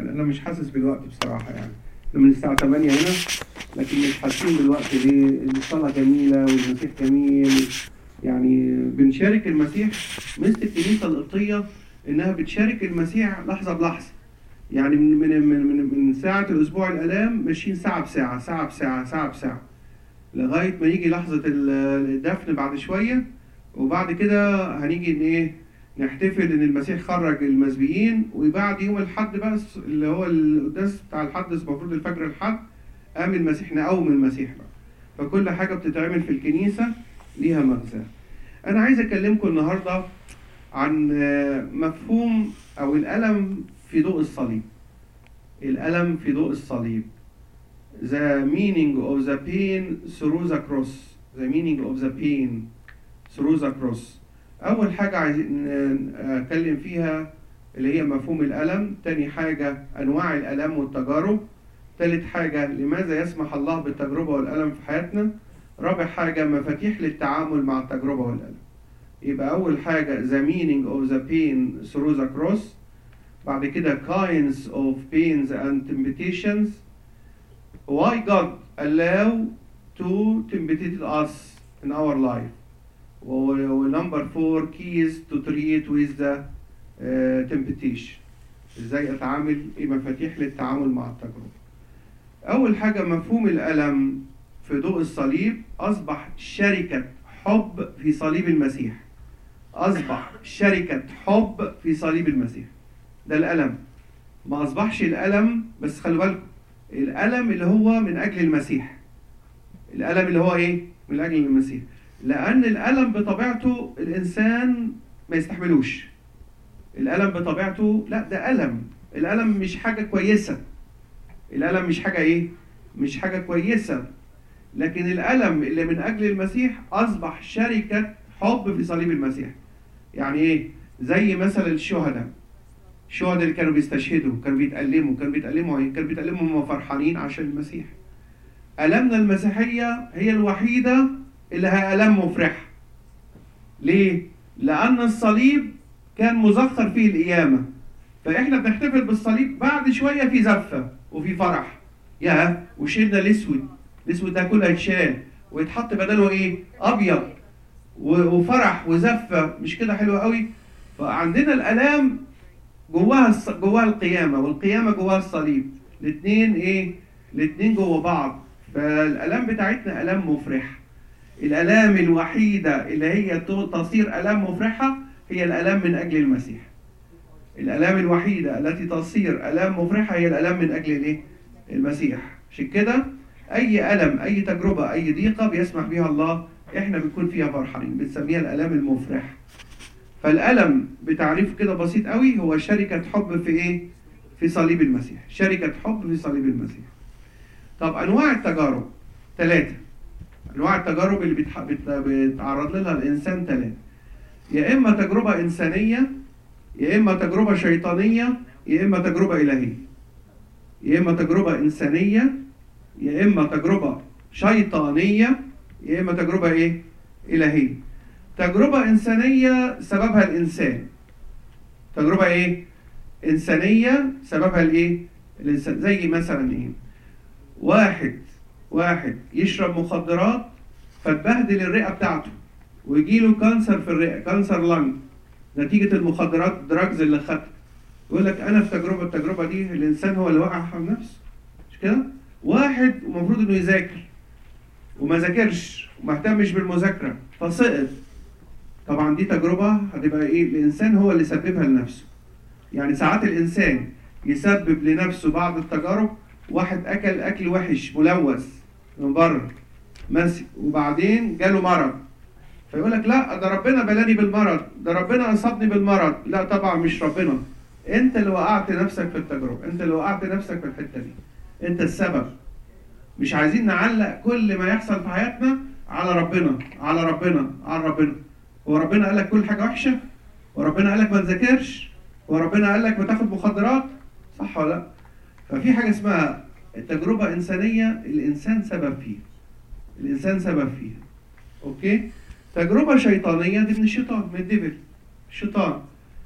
يعني انا مش حاسس بالوقت بصراحه يعني احنا من الساعه 8 هنا لكن مش حاسين بالوقت ليه الصلاه جميله والمسيح جميل يعني بنشارك المسيح مثل الكنيسه القبطيه انها بتشارك المسيح لحظه بلحظه يعني من من من من, من ساعه الاسبوع الالام ماشيين ساعه بساعه ساعه بساعه ساعه بساعه لغايه ما يجي لحظه الدفن بعد شويه وبعد كده هنيجي ان ايه نحتفل ان المسيح خرج المسبيين وبعد يوم الحد بس اللي هو القداس بتاع الحد المفروض الفجر الحد قام المسيح نقوم المسيح بقى فكل حاجه بتتعمل في الكنيسه ليها مغزى انا عايز اكلمكم النهارده عن مفهوم او الالم في ضوء الصليب الالم في ضوء الصليب the meaning of the pain through the cross the meaning of the pain through the cross أول حاجة عايزين أتكلم فيها اللي هي مفهوم الألم تاني حاجة أنواع الألم والتجارب تالت حاجة لماذا يسمح الله بالتجربة والألم في حياتنا رابع حاجة مفاتيح للتعامل مع التجربة والألم يبقى أول حاجة the meaning of the pain through the cross بعد كده kinds of pains and temptations why God allow to temptate us in our life ونمبر فور كيز تو تريت ويز ذا temptation ازاي اتعامل ايه مفاتيح للتعامل مع التجربه اول حاجه مفهوم الالم في ضوء الصليب اصبح شركه حب في صليب المسيح اصبح شركه حب في صليب المسيح ده الالم ما اصبحش الالم بس خلوا بالكم الالم اللي هو من اجل المسيح الالم اللي هو ايه من اجل المسيح لأن الألم بطبيعته الإنسان ما يستحملوش الألم بطبيعته لا ده ألم الألم مش حاجة كويسة الألم مش حاجة إيه؟ مش حاجة كويسة لكن الألم اللي من أجل المسيح أصبح شركة حب في صليب المسيح يعني إيه؟ زي مثل الشهداء الشهداء اللي كانوا بيستشهدوا كانوا بيتألموا كانوا بيتألموا إيه؟ كانوا بيتألموا هم فرحانين عشان المسيح ألمنا المسيحية هي الوحيدة اللي هي آلام مفرحة. ليه؟ لأن الصليب كان مزخر فيه القيامة. فإحنا بنحتفل بالصليب بعد شوية في زفة وفي فرح. يا وشيلنا الأسود، الأسود ده كله هيتشال ويتحط بداله إيه؟ أبيض وفرح وزفة مش كده حلوة قوي؟ فعندنا الآلام جواها جواها القيامة والقيامة جواها الصليب. الاتنين إيه؟ الاتنين جوا بعض. فالآلام بتاعتنا آلام مفرحة. الآلام الوحيدة اللي هي تصير آلام مفرحة هي الآلام من أجل المسيح. الآلام الوحيدة التي تصير آلام مفرحة هي الآلام من أجل الإيه؟ المسيح. عشان كده أي ألم، أي تجربة، أي ضيقة بيسمح بها الله إحنا بنكون فيها فرحانين، بنسميها الآلام المفرحة. فالألم بتعريف كده بسيط قوي هو شركة حب في إيه؟ في صليب المسيح، شركة حب في صليب المسيح. طب أنواع التجارب ثلاثة. انواع التجارب اللي بتح... بت... بيتعرض لها الانسان ثلاثه يا اما تجربه انسانيه يا اما تجربه شيطانيه يا اما تجربه الهيه يا اما تجربه انسانيه يا اما تجربه شيطانيه يا اما تجربه ايه الهيه تجربه انسانيه سببها الانسان تجربه ايه انسانيه سببها الايه الانسان زي مثلا ايه واحد واحد يشرب مخدرات فتبهدل الرئه بتاعته ويجي له كانسر في الرئه كانسر لنج نتيجه المخدرات الدراجز اللي خدها يقول لك انا في تجربه التجربه دي الانسان هو اللي وقع على نفسه مش كده واحد المفروض انه يذاكر وما ذاكرش وما اهتمش بالمذاكره فسقط طبعا دي تجربه هتبقى ايه الانسان هو اللي سببها لنفسه يعني ساعات الانسان يسبب لنفسه بعض التجارب واحد اكل اكل وحش ملوث من بره ماسك وبعدين جاله مرض فيقول لك لا ده ربنا بلاني بالمرض ده ربنا اصابني بالمرض لا طبعا مش ربنا انت اللي وقعت نفسك في التجربه انت اللي وقعت نفسك في الحته دي انت السبب مش عايزين نعلق كل ما يحصل في حياتنا على ربنا على ربنا على ربنا هو ربنا قال لك كل حاجه وحشه وربنا قال لك ما تذاكرش وربنا قال لك ما تاخد مخدرات صح ولا لا ففي حاجه اسمها التجربه انسانيه الانسان سبب فيها الانسان سبب فيها اوكي تجربه شيطانيه دي من الشيطان من الدبل الشيطان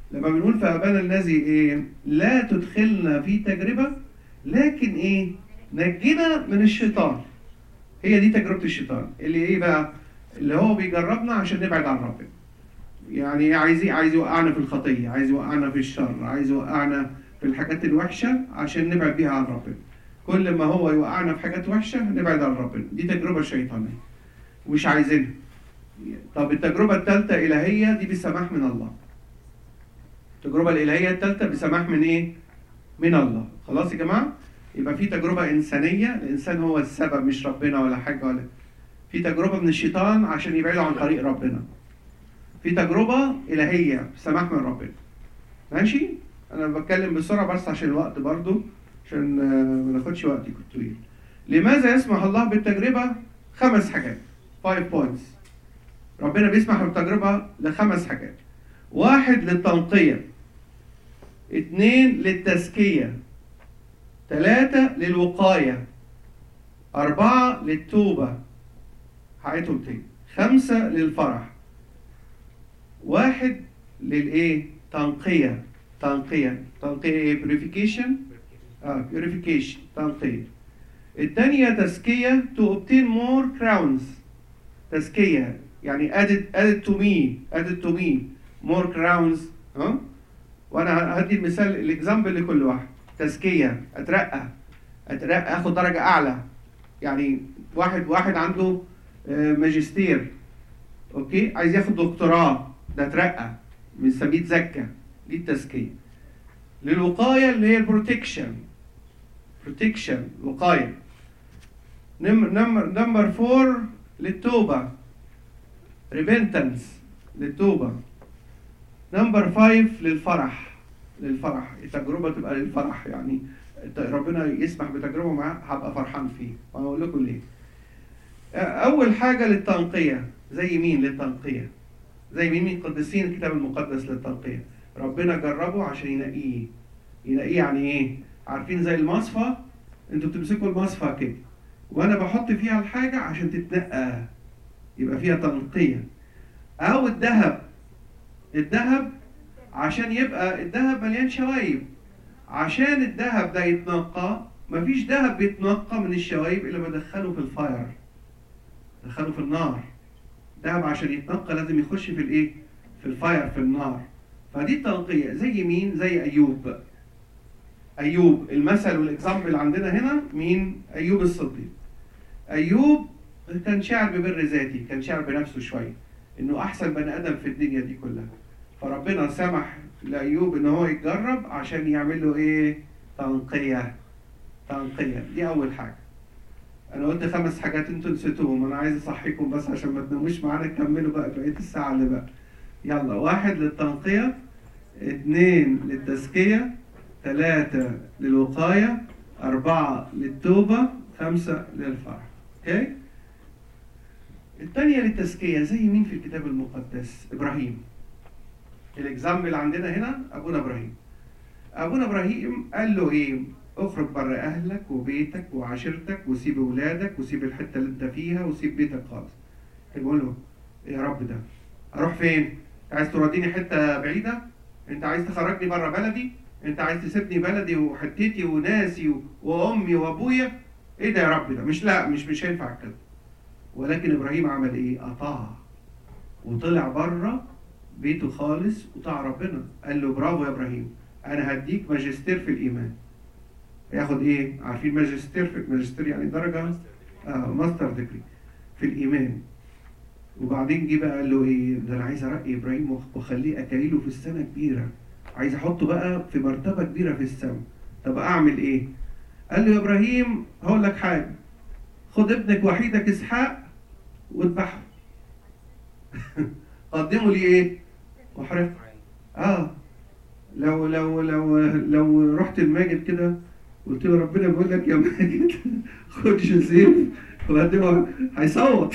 لما بنقول في ابانا الذي ايه لا تدخلنا في تجربه لكن ايه نجنا من الشيطان هي دي تجربه الشيطان اللي ايه بقى اللي هو بيجربنا عشان نبعد عن ربنا يعني عايز ايه عايز يوقعنا في الخطيه عايز يوقعنا في الشر عايز يوقعنا في الحاجات الوحشه عشان نبعد بيها عن ربنا كل ما هو يوقعنا في حاجات وحشه نبعد عن ربنا دي تجربه شيطانيه ومش عايزينها طب التجربه الثالثه الهيه دي بسماح من الله التجربه الالهيه الثالثه بسماح من ايه من الله خلاص يا جماعه يبقى في تجربه انسانيه الانسان هو السبب مش ربنا ولا حاجه ولا في تجربه من الشيطان عشان يبعدوا عن طريق ربنا في تجربه الهيه بسماح من ربنا ماشي انا بتكلم بسرعه بس عشان الوقت برضو عشان آه، ما ناخدش وقت يكون طويل لماذا يسمح الله بالتجربه خمس حاجات 5 بوينتس ربنا بيسمح بالتجربه لخمس حاجات واحد للتنقيه اثنين للتزكيه ثلاثة للوقاية أربعة للتوبة هعيدهم تاني خمسة للفرح واحد للإيه؟ تنقية تنقية تنقية إيه؟ purification آه purification تنقية الثانية تزكية to obtain more crowns تزكية يعني added added to me added to me more crowns ها وانا هدي المثال الاكزامبل لكل واحد تزكيه اترقى اترقى اخد درجه اعلى يعني واحد واحد عنده آه، ماجستير اوكي عايز ياخد دكتوراه ده اترقى من سميت زكى دي التزكيه للوقايه اللي هي البروتكشن بروتكشن وقايه نمبر نمبر نمبر فور للتوبه ريبنتنس للتوبه نمبر فايف للفرح للفرح التجربة تبقى للفرح يعني ربنا يسمح بتجربة معاه هبقى فرحان فيه وأنا أقول لكم ليه أول حاجة للتنقية زي مين للتنقية زي مين من قديسين الكتاب المقدس للتنقية ربنا جربه عشان ينقيه ينقيه يعني إيه عارفين زي المصفى انتوا بتمسكوا المصفى كده وانا بحط فيها الحاجة عشان تتنقى يبقى فيها تنقية او الذهب الذهب عشان يبقى الذهب مليان شوايب عشان الذهب ده يتنقى مفيش ذهب بيتنقى من الشوايب الا ما ادخله في الفاير دخله في النار الذهب عشان يتنقى لازم يخش في الايه في الفاير في النار فدي التنقية زي مين زي ايوب ايوب المثل والاكزامبل عندنا هنا مين ايوب الصديق ايوب كان شاعر ببر ذاتي كان شاعر بنفسه شويه انه احسن بني ادم في الدنيا دي كلها فربنا سمح لايوب ان هو يتجرب عشان يعمل له ايه تنقيه تنقيه دي اول حاجه انا قلت خمس حاجات انتوا نسيتوهم انا عايز اصحيكم بس عشان ما تناموش معانا كملوا بقى بقيه الساعه اللي بقى يلا واحد للتنقيه اثنين للتزكيه ثلاثة للوقاية أربعة للتوبة خمسة للفرح أوكي الثانية للتزكية زي مين في الكتاب المقدس إبراهيم الإكزامبل عندنا هنا أبونا إبراهيم أبونا إبراهيم قال له إيه اخرج بره أهلك وبيتك وعشيرتك وسيب أولادك وسيب الحتة اللي أنت فيها وسيب بيتك خالص كان بيقول له يا رب ده أروح فين؟ عايز توديني حتة بعيدة؟ أنت عايز تخرجني بره بلدي؟ أنت عايز تسيبني بلدي وحتتي وناسي وأمي وأبويا؟ إيه ده يا رب ده؟ مش لا مش مش هينفع كده ولكن ابراهيم عمل ايه؟ اطاع وطلع بره بيته خالص وطاع ربنا قال له برافو يا ابراهيم انا هديك ماجستير في الايمان ياخد ايه؟ عارفين ماجستير في ماجستير يعني درجه آه ماستر ديجري في الايمان وبعدين جه بقى قال له ايه؟ ده انا عايز ارقي ابراهيم واخليه اكاليله في السنه كبيره عايز احطه بقى في مرتبه كبيره في السماء طب اعمل ايه؟ قال له يا ابراهيم هقول لك حاجه خد ابنك وحيدك اسحاق واذبحه قدموا لي ايه؟ وحرقه اه لو لو لو لو رحت الماجد كده قلت له ربنا بيقول لك يا ماجد خد جوزيف وقدمه هيصوت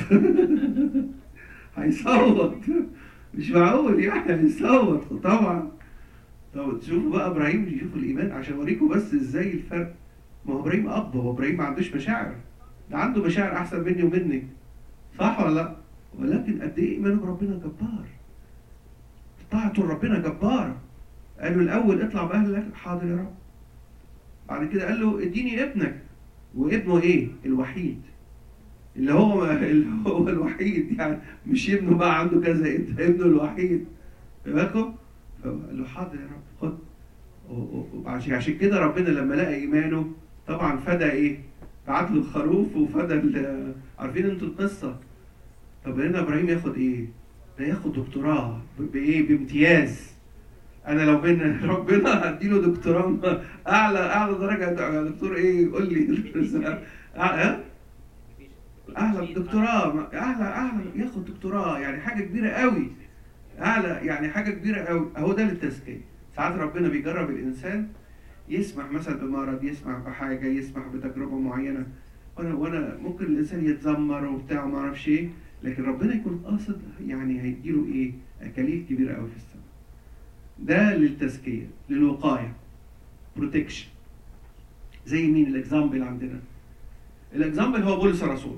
هيصوت مش معقول يعني هيصوت طبعا طب تشوفوا بقى ابراهيم يشوفوا الايمان عشان اوريكم بس ازاي الفرق ما هو ابراهيم اب هو ابراهيم ما عندوش مشاعر ده عنده مشاعر احسن مني ومنك صح ولا لا ولكن قد ايه ايمانه بربنا جبار طاعته لربنا جباره قال له الاول اطلع باهلك حاضر يا رب بعد كده قال له اديني ابنك وابنه ايه الوحيد اللي هو اللي هو الوحيد يعني مش ابنه بقى عنده كذا ابن ابنه الوحيد بالكم قال له حاضر يا رب خد وعشان عشان كده ربنا لما لقى ايمانه طبعا فدى ايه؟ بعت له الخروف وفدى ال- عارفين انتوا القصه طب هنا ابراهيم ياخد ايه؟ ده ياخد دكتوراه ب- بايه؟ بامتياز انا لو بين ربنا هديله دكتوراه اعلى اعلى درجه يا دكتور ايه؟ قول لي اعلى اعلى دكتوراه اعلى اعلى ياخد دكتوراه يعني حاجه كبيره قوي اعلى يعني حاجه كبيره قوي اهو ده للتزكيه ساعات ربنا بيجرب الانسان يسمح مثلا بمرض يسمح بحاجه يسمح بتجربه معينه وانا وانا ممكن الانسان يتذمر وبتاع وما اعرفش ايه لكن ربنا يكون قاصد يعني هيديله ايه اكاليل كبيره قوي في السماء ده للتزكيه للوقايه بروتكشن زي مين الاكزامبل عندنا الاكزامبل هو بولس الرسول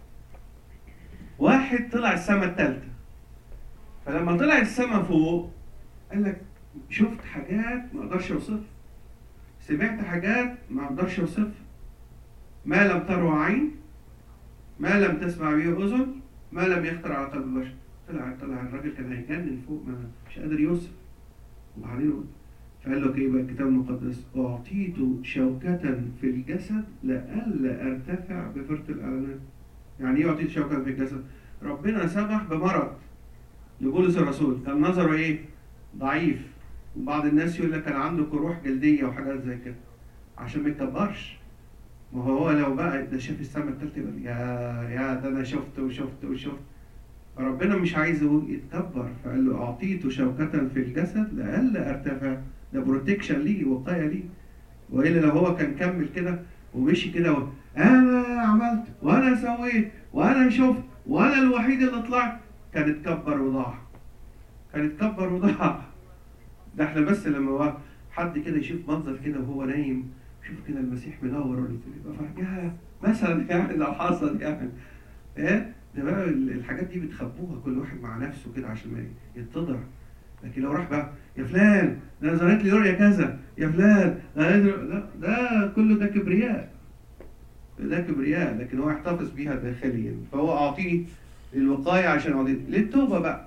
واحد طلع السماء الثالثه فلما طلع السماء فوق قال لك شفت حاجات ما اقدرش اوصفها سمعت حاجات ما اقدرش اوصفها ما لم تروى عين ما لم تسمع به اذن ما لم يخطر على قلب البشر طلع طلع الراجل كان هيجنن فوق ما مش قادر يوصف وبعدين فقال لك ايه بقى الكتاب المقدس اعطيت شوكة في الجسد لئلا ارتفع بفرط الاعلانات يعني ايه اعطيت شوكة في الجسد ربنا سمح بمرض لبولس الرسول كان نظره ايه ضعيف وبعض الناس يقول لك كان عنده قروح جلديه وحاجات زي كده عشان ما يتكبرش ما هو لو بقى ده شاف السماء الثالثه يقول يا يا ده انا شفت وشفت وشفت فربنا مش عايزه يتكبر فقال له اعطيته شوكة في الجسد لئلا ارتفع ده بروتكشن ليه وقايه ليه والا لو هو كان كمل كده ومشي كده و... انا عملت وانا سويت وانا شفت وانا الوحيد اللي طلعت كان اتكبر وضاع كان اتكبر وضاع ده احنا بس لما هو حد كده يشوف منظر كده وهو نايم يشوف كده المسيح منور ولا يبقى فرجها مثلا يعني لو حصل يعني ايه ده بقى الحاجات دي بتخبوها كل واحد مع نفسه كده عشان ما يتضع لكن لو راح بقى يا فلان ده انا ظهرت لي رؤيا كذا يا فلان ده لا ده كله ده كبرياء ده كبرياء لكن هو يحتفظ بيها داخليا فهو اعطيه للوقايه عشان اعطيه للتوبه بقى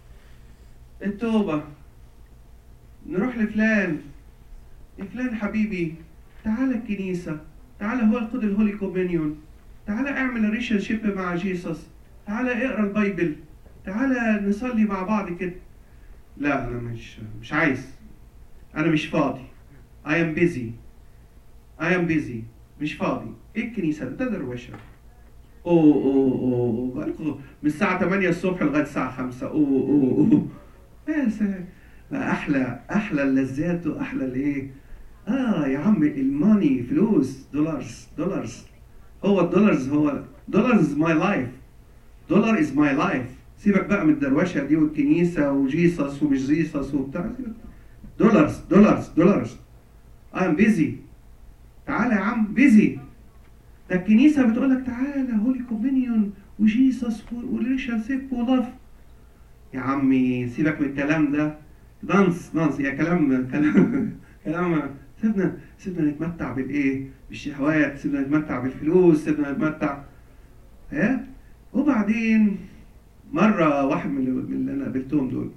التوبه نروح لفلان يا فلان حبيبي تعالى الكنيسة تعالى هو خد الهولي كومينيون تعالى اعمل ريشن شيب مع جيسس تعالى اقرا البايبل تعالى نصلي مع بعض كده لا انا مش مش عايز انا مش فاضي I am busy I am busy مش فاضي ايه الكنيسة ده دروشة اوه اوه اوه بقالكوا من الساعة 8 الصبح لغاية الساعة 5 اوه اوه اوه يا سلام بقى احلى احلى اللذات واحلى الايه اه يا عم الماني فلوس دولارز دولارز هو الدولارز هو دولارز ماي لايف دولار از ماي لايف سيبك بقى من الدروشه دي والكنيسه وجيسس ومش جيسس وبتاع سيبك دولارز دولارز دولارز اي ام بيزي تعالى يا عم بيزي ده الكنيسه بتقول لك تعالى هولي كومينيون وجيسس وريشن سيب ولاف يا عمي سيبك من الكلام ده دانس دانس يا كلام كلام كلام سيبنا سيبنا نتمتع بالايه؟ بالشهوات، سيبنا نتمتع بالفلوس، سيبنا نتمتع ها؟ وبعدين مرة واحد من اللي, من اللي أنا قابلتهم دول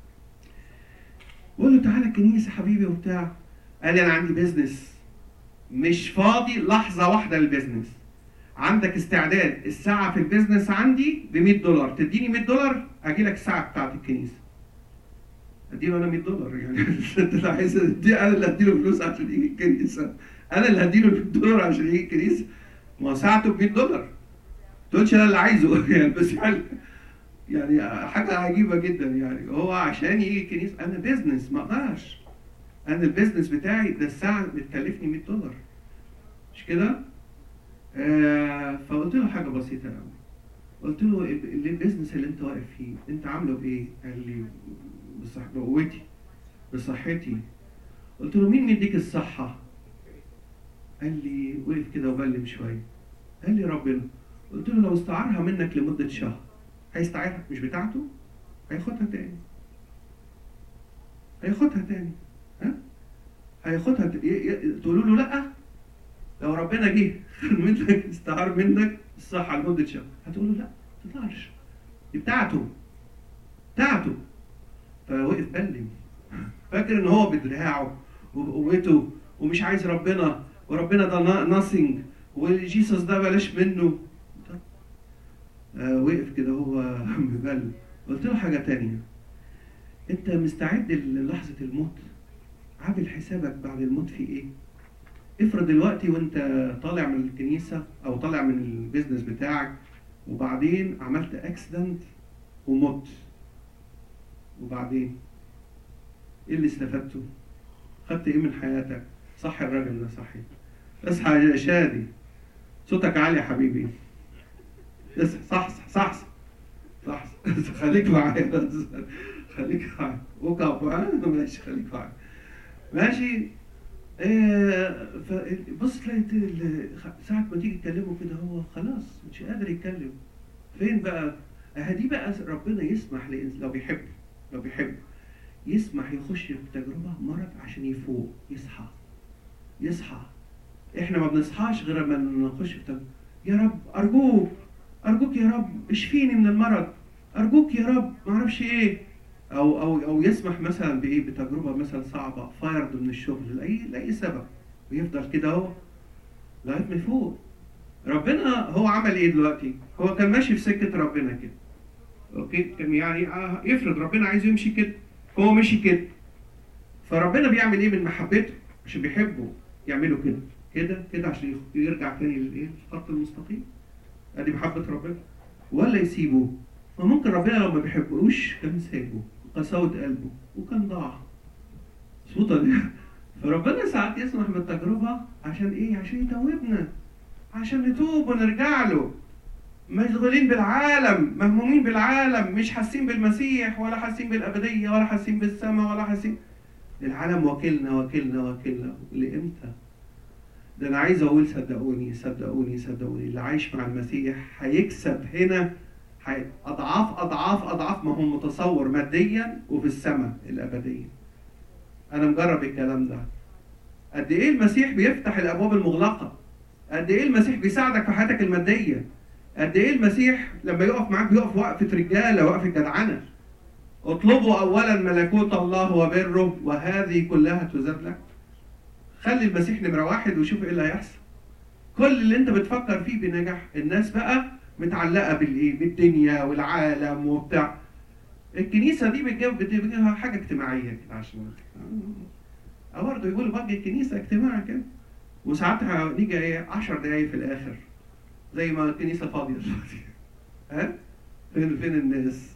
بقول له تعالى الكنيسة حبيبي وبتاع قال لي أنا عندي بيزنس مش فاضي لحظة واحدة للبيزنس عندك استعداد الساعة في البيزنس عندي ب 100 دولار تديني 100 دولار أجي لك الساعة بتاعت الكنيسة اديله انا 100 دولار يعني انت اللي عايز ادي انا اللي هديله فلوس عشان يجي الكنيسه انا اللي هديله 100 دولار عشان يجي الكنيسه ما هو ساعته ب 100 دولار ما تقولش انا اللي عايزه يعني بس يعني يعني حاجه عجيبه جدا يعني هو عشان يجي الكنيسه انا بيزنس ما اقدرش انا البيزنس بتاعي ده الساعه بتكلفني 100 دولار مش كده؟ آه فقلت له حاجه بسيطه قوي قلت له البيزنس اللي انت واقف فيه انت عامله بايه؟ قال لي بصح بقوتي بصحتي قلت له مين مديك الصحة؟ قال لي وقف كده وبلم شوية قال لي ربنا قلت له لو استعارها منك لمدة شهر هيستعيرها مش بتاعته هياخدها تاني هياخدها تاني هياخدها ت- ي- ي- تقولوا له لا لو ربنا جه منك استعار منك الصحه لمده شهر هتقول له لا ما تطلعش دي بتاعته بتاعته فوقف بلم فاكر ان هو بدراعه وبقوته ومش عايز ربنا وربنا ده ناثينج وجيسوس ده بلاش منه آه وقف كده هو مبل قلت له حاجه تانية انت مستعد للحظه الموت عامل حسابك بعد الموت في ايه افرض دلوقتي وانت طالع من الكنيسه او طالع من البيزنس بتاعك وبعدين عملت اكسيدنت ومت وبعدين ايه اللي استفدته خدت ايه من حياتك صح الراجل ده صحي اصحى يا شادي صوتك عالي يا حبيبي اصحى صح صح صح صح, صح. خليك معايا خليك معايا وك اب ماشي خليك معايا ماشي إيه بص تلاقي ال- ساعة ما تيجي تكلمه كده هو خلاص مش قادر يتكلم فين بقى؟ اهدي بقى ربنا يسمح لإنس- لو بيحب لو بيحب يسمح يخش في تجربة مرض عشان يفوق يصحى يصحى احنا ما بنصحاش غير لما نخش في تجربة يا رب ارجوك ارجوك يا رب اشفيني من المرض ارجوك يا رب ما اعرفش ايه او او او يسمح مثلا بايه بتجربه مثلا صعبه فايرد من الشغل لاي لاي سبب ويفضل كده اهو لغايه ما يفوق ربنا هو عمل ايه دلوقتي؟ هو كان ماشي في سكه ربنا كده اوكي كان يعني آه، يفرض ربنا عايز يمشي كده هو مشي كده فربنا بيعمل ايه من محبته عشان بيحبه يعمله كده كده كده عشان يخ- يرجع تاني للايه الخط المستقيم ادي محبه ربنا ولا يسيبه فممكن ربنا لو ما بيحبوش كان سايبه قساوة قلبه وكان ضاع صوته دي فربنا ساعات يسمح بالتجربة عشان ايه؟ عشان يتوبنا عشان نتوب ونرجع له مشغولين بالعالم مهمومين بالعالم مش حاسين بالمسيح ولا حاسين بالأبدية ولا حاسين بالسماء ولا حاسين العالم واكلنا واكلنا واكلنا لإمتى؟ ده أنا عايز أقول صدقوني صدقوني صدقوني اللي عايش مع المسيح هيكسب هنا هي- أضعاف أضعاف أضعاف ما هو متصور ماديا وفي السماء الأبدية أنا مجرب الكلام ده قد إيه المسيح بيفتح الأبواب المغلقة قد إيه المسيح بيساعدك في حياتك المادية قد إيه المسيح لما يقف معاك بيقف وقفة رجالة وقفة جدعنة اطلبوا أولا ملكوت الله وبره وهذه كلها تزاد لك خلي المسيح نمرة واحد وشوف إيه اللي هيحصل كل اللي أنت بتفكر فيه بنجاح الناس بقى متعلقه بالايه؟ بالدنيا والعالم وبتاع. الكنيسه دي بتجيب بتجيبها حاجه اجتماعيه كده عشان اه برضه يقولوا بقى الكنيسه اجتماع كده وساعات نيجي ايه 10 دقايق في الاخر زي ما الكنيسه فاضيه دلوقتي ها؟ فين فين الناس؟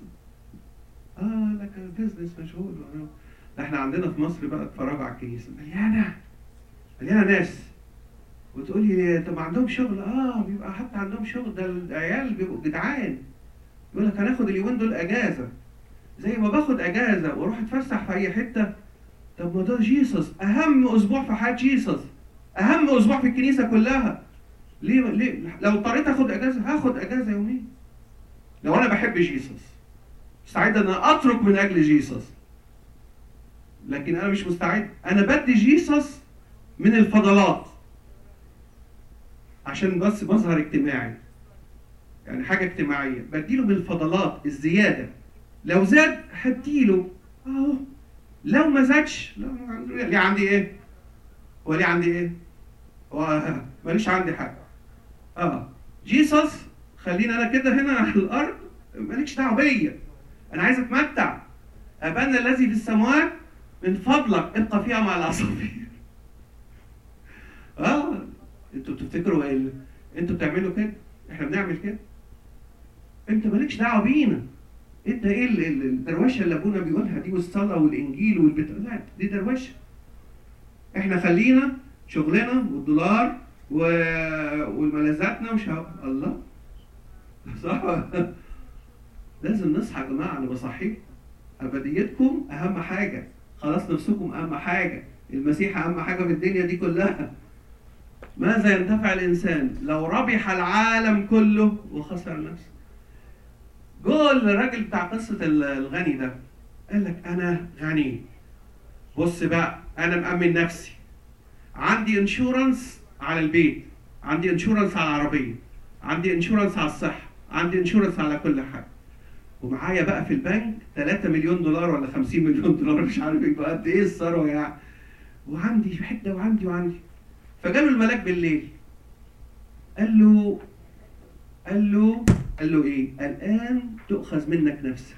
اه لك البيزنس مشغول وأنا- ده احنا عندنا في مصر بقى اتفرجوا على الكنيسه مليانه مليانه ناس وتقول لي طب عندهم شغل اه بيبقى حتى عندهم شغل ده العيال بيبقوا جدعان يقول لك هناخد اليومين دول اجازه زي ما باخد اجازه واروح اتفسح في اي حته طب ما ده جيسس اهم اسبوع في حياه جيسس اهم اسبوع في الكنيسه كلها ليه ليه لو اضطريت اخد اجازه هاخد اجازه يومين لو انا بحب جيسس مستعد ان أنا اترك من اجل جيسس لكن انا مش مستعد انا بدي جيسس من الفضلات عشان بس مظهر اجتماعي يعني حاجه اجتماعيه بديله من الفضلات الزياده لو زاد هديله اهو لو ما زادش لا ليه عندي ايه هو ليه عندي ايه هو ماليش عندي حاجه اه جيسس خلينا انا كده هنا على الارض مالكش دعوه بيا انا عايز اتمتع ابانا الذي في السماوات من فضلك ابقى فيها مع العصافير اه انتوا بتفتكروا ايه ال- انتوا بتعملوا كده احنا بنعمل كده انت مالكش دعوه بينا انت ايه ال- ال- الدروشه اللي ابونا بيقولها دي والصلاه والانجيل والبتاع لا دي دروشه احنا خلينا شغلنا والدولار و... والملاذاتنا وش الله صح لازم نصحى يا جماعه انا بصحيكم ابديتكم اهم حاجه خلاص نفسكم اهم حاجه المسيح اهم حاجه في الدنيا دي كلها ماذا ينتفع الانسان لو ربح العالم كله وخسر نفسه جول الراجل بتاع قصه الغني ده قال لك انا غني بص بقى انا مأمن نفسي عندي انشورنس على البيت عندي انشورنس على العربيه عندي انشورنس على الصحه عندي انشورنس على كل حاجه ومعايا بقى في البنك 3 مليون دولار ولا 50 مليون دولار مش عارف يبقى قد ايه الثروه يعني وعندي حته وعندي وعندي فجاله الملاك بالليل قال له قال له قال له ايه؟ الان تؤخذ منك نفسك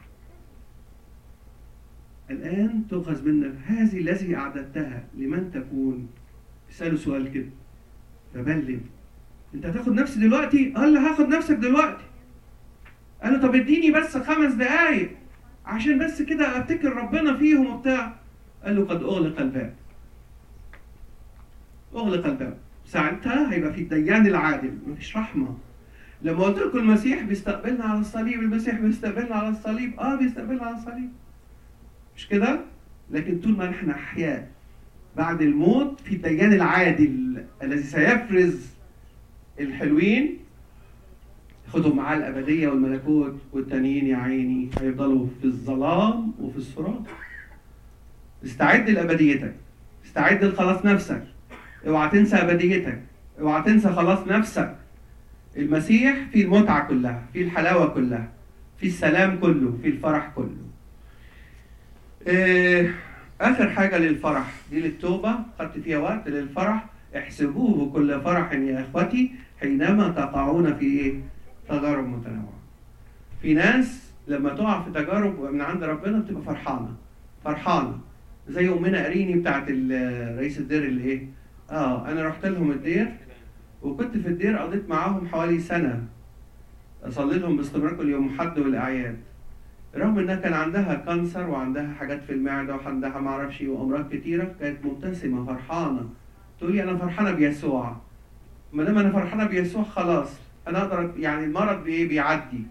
الآن تؤخذ منك هذه الذي أعددتها لمن تكون اسأله سؤال كده فبلم أنت هتاخد نفسي دلوقتي؟ قال له هاخد نفسك دلوقتي قال له طب اديني بس خمس دقايق عشان بس كده افتكر ربنا فيهم وبتاع قال له قد اغلق الباب اغلق الباب ساعتها هيبقى في الديان العادل مفيش رحمه لما قلت لكم المسيح بيستقبلنا على الصليب المسيح بيستقبلنا على الصليب اه بيستقبلنا على الصليب مش كده لكن طول ما نحن احياء بعد الموت في الديان العادل الذي سيفرز الحلوين خدهم معاه الأبدية والملكوت والتانيين يا عيني هيفضلوا في الظلام وفي الصراط استعد لأبديتك استعد لخلاص نفسك اوعى تنسى أبديتك اوعى تنسى خلاص نفسك المسيح في المتعة كلها في الحلاوة كلها في السلام كله في الفرح كله إيه آخر حاجة للفرح دي للتوبة خدت فيها وقت للفرح احسبوه بكل فرح يا إخوتي حينما تقعون في إيه؟ تجارب متنوعة. في ناس لما تقع في تجارب من عند ربنا بتبقى فرحانة فرحانة زي أمنا قريني بتاعت رئيس الدير اللي إيه؟ آه أنا رحت لهم الدير وكنت في الدير قضيت معاهم حوالي سنة أصلي لهم باستمرار كل يوم حد والأعياد رغم انها كان عندها كانسر وعندها حاجات في المعده وعندها ما اعرفش وامراض كتيره كانت مبتسمه فرحانه تقول لي انا فرحانه بيسوع ما دام انا فرحانه بيسوع خلاص انا اقدر يعني المرض بايه بيعدي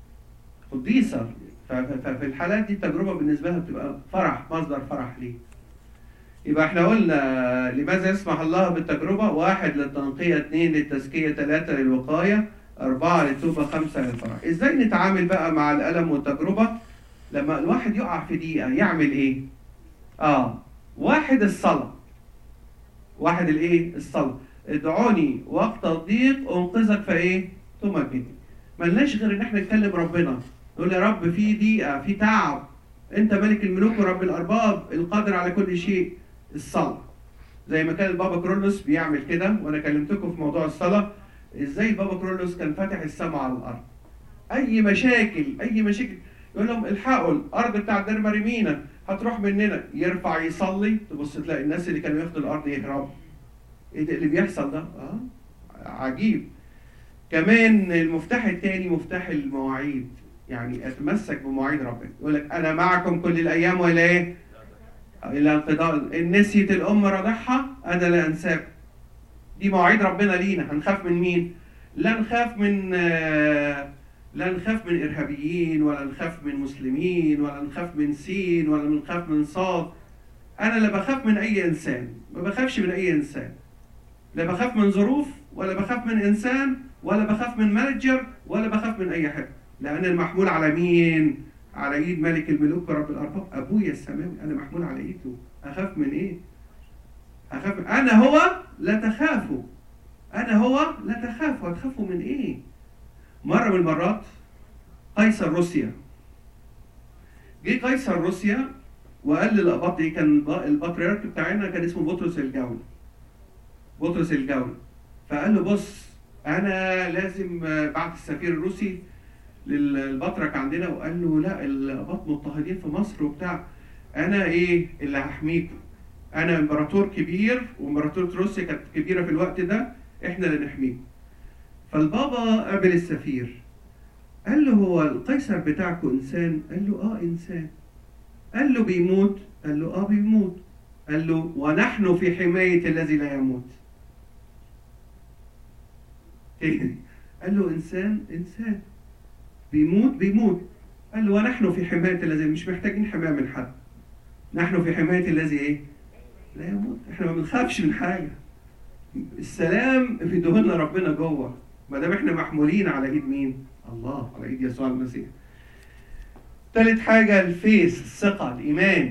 قديسه ففي الحالات دي التجربه بالنسبه لها بتبقى فرح مصدر فرح ليه يبقى احنا قلنا لماذا يسمح الله بالتجربه واحد للتنقيه اثنين للتزكيه ثلاثه للوقايه أربعة للتوبة خمسة للفرح إزاي نتعامل بقى مع الألم والتجربة لما الواحد يقع في دقيقة يعمل إيه آه واحد الصلاة واحد الإيه الصلاة ادعوني وقت الضيق أنقذك فإيه تمجدني ملناش غير إن إحنا نتكلم ربنا نقول يا رب في دقيقة في تعب أنت ملك الملوك ورب الأرباب القادر على كل شيء الصلاة زي ما كان البابا كرولوس بيعمل كده وأنا كلمتكم في موضوع الصلاة ازاي بابا كرولوس كان فاتح السماء على الارض اي مشاكل اي مشاكل يقول لهم الحقوا الارض بتاع دير مريمينا هتروح مننا يرفع يصلي تبص تلاقي الناس اللي كانوا ياخدوا الارض يهربوا ايه ده اللي بيحصل ده اه عجيب كمان المفتاح الثاني مفتاح المواعيد يعني اتمسك بمواعيد ربنا يقول لك انا معكم كل الايام ولا ايه الى انقضاء ان نسيت الام رضعها انا لا انساكم دي مواعيد ربنا لينا هنخاف من مين لا نخاف من لا نخاف من ارهابيين ولا نخاف من مسلمين ولا نخاف من سين ولا نخاف من صاد انا لا بخاف من اي انسان ما بخافش من اي انسان لا بخاف من ظروف ولا بخاف من انسان ولا بخاف من مانجر ولا بخاف من اي حاجه لان المحمول على مين على ايد ملك الملوك ورب الارباب ابويا السماوي انا محمول على ايده اخاف من ايه أخاف أنا هو لا تخافوا أنا هو لا تخافوا هتخافوا من إيه؟ مرة من المرات قيصر روسيا جه قيصر روسيا وقال للأباط دي كان البطريرك بتاعنا كان اسمه بطرس الجولي بطرس الجولي فقال له بص أنا لازم بعت السفير الروسي للبطرك عندنا وقال له لا الأباط مضطهدين في مصر وبتاع أنا إيه اللي هحميكم انا امبراطور كبير وامبراطوره روسيا كانت كبيره في الوقت ده احنا اللي نحميه فالبابا قابل السفير قال له هو القيصر بتاعكم انسان قال له اه انسان قال له بيموت قال له اه بيموت قال له ونحن في حمايه الذي لا يموت قال له انسان انسان بيموت بيموت قال له ونحن في حمايه الذي مش محتاجين حمايه من حد نحن في حمايه الذي ايه لا يموت احنا ما بنخافش من حاجه السلام في دهنا ربنا جوه ما دام احنا محمولين على ايد مين الله على ايد يسوع المسيح ثالث حاجه الفيس الثقه الايمان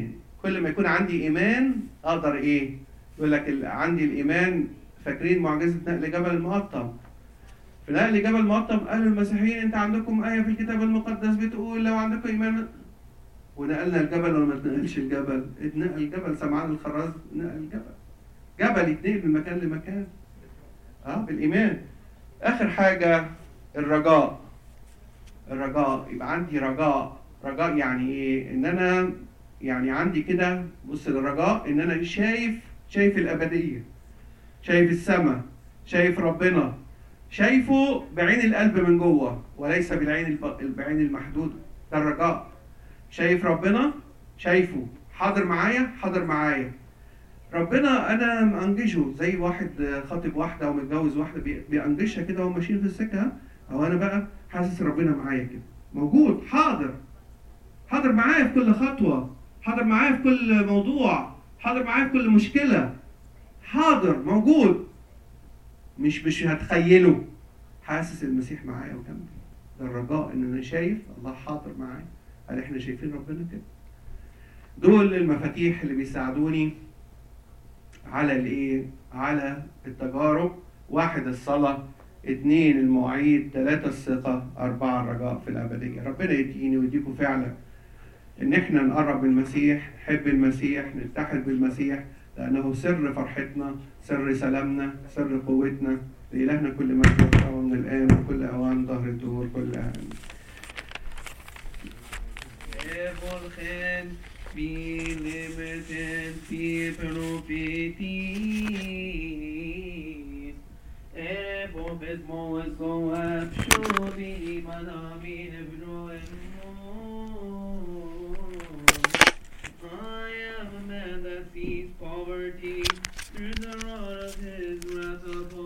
كل ما يكون عندي ايمان اقدر ايه يقول لك ال- عندي الايمان فاكرين معجزه نقل جبل المقطم في نقل جبل المقطم قالوا المسيحيين انت عندكم ايه في الكتاب المقدس بتقول لو عندكم ايمان ونقلنا الجبل ولا ما اتنقلش الجبل اتنقل الجبل سمعان الخراز نقل الجبل جبل يتنقل من مكان لمكان اه بالايمان اخر حاجه الرجاء الرجاء يبقى عندي رجاء رجاء يعني ايه ان انا يعني عندي كده بص الرجاء ان انا شايف شايف الابديه شايف السماء شايف ربنا شايفه بعين القلب من جوه وليس بالعين الب- بعين المحدوده ده الرجاء شايف ربنا شايفه حاضر معايا حاضر معايا ربنا انا مانجشه زي واحد خاطب واحده ومتجوز واحده بي- بيانجشها كده وهم ماشيين في السكه او انا بقى حاسس ربنا معايا كده موجود حاضر حاضر معايا في كل خطوه حاضر معايا في كل موضوع حاضر معايا في كل مشكله حاضر موجود مش مش هتخيله حاسس المسيح معايا وجنبي ده الرجاء ان انا شايف الله حاضر معايا هل احنا شايفين ربنا كده دول المفاتيح اللي بيساعدوني على الايه على التجارب واحد الصلاة اتنين المواعيد ثلاثة الثقة أربعة الرجاء في الأبدية ربنا يديني ويديكم فعلا إن إحنا نقرب من المسيح نحب المسيح نتحد بالمسيح لأنه سر فرحتنا سر سلامنا سر قوتنا لإلهنا كل مجد وكرامة من الآن وكل أوان ظهر الدهور كلها آمين Evolgen bilimitin fi profetis. Evolvet moes goab shudi manamin evnoen I am a man that sees poverty through the rod of his wrath upon